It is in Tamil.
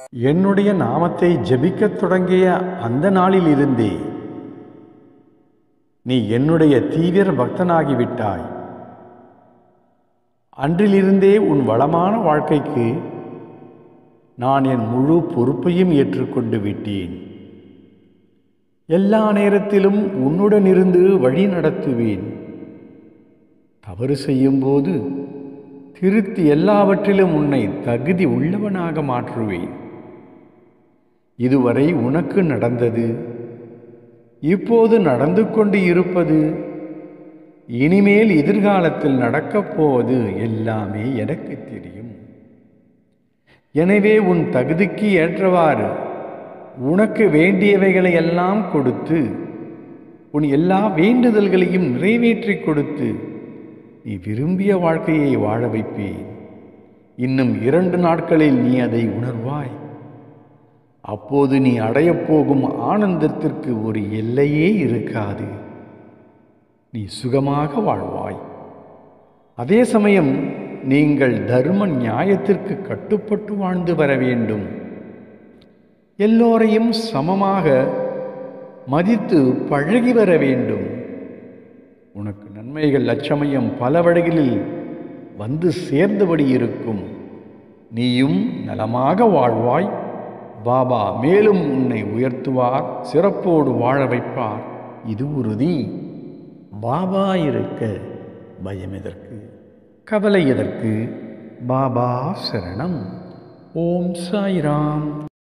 என்னுடைய நாமத்தை ஜெபிக்கத் தொடங்கிய அந்த நாளிலிருந்தே நீ என்னுடைய தீவிர பக்தனாகிவிட்டாய் அன்றிலிருந்தே உன் வளமான வாழ்க்கைக்கு நான் என் முழு பொறுப்பையும் ஏற்றுக்கொண்டு விட்டேன் எல்லா நேரத்திலும் உன்னுடன் இருந்து வழி நடத்துவேன் தவறு செய்யும்போது திருத்தி எல்லாவற்றிலும் உன்னை தகுதி உள்ளவனாக மாற்றுவேன் இதுவரை உனக்கு நடந்தது இப்போது நடந்து கொண்டு இருப்பது இனிமேல் எதிர்காலத்தில் நடக்கப் போவது எல்லாமே எனக்கு தெரியும் எனவே உன் தகுதிக்கு ஏற்றவாறு உனக்கு வேண்டியவைகளை எல்லாம் கொடுத்து உன் எல்லா வேண்டுதல்களையும் நிறைவேற்றி கொடுத்து நீ விரும்பிய வாழ்க்கையை வாழ வைப்பேன் இன்னும் இரண்டு நாட்களில் நீ அதை உணர்வாய் அப்போது நீ அடையப் போகும் ஆனந்தத்திற்கு ஒரு எல்லையே இருக்காது நீ சுகமாக வாழ்வாய் அதே சமயம் நீங்கள் தர்ம நியாயத்திற்கு கட்டுப்பட்டு வாழ்ந்து வர வேண்டும் எல்லோரையும் சமமாக மதித்து பழகி வர வேண்டும் உனக்கு நன்மைகள் அச்சமயம் பல வழிகளில் வந்து சேர்ந்தபடி இருக்கும் நீயும் நலமாக வாழ்வாய் பாபா மேலும் உன்னை உயர்த்துவார் சிறப்போடு வாழ வைப்பார் இது உறுதி பாபா இருக்க பயம் எதற்கு கவலை எதற்கு பாபா சரணம் ஓம் சாய்ராம்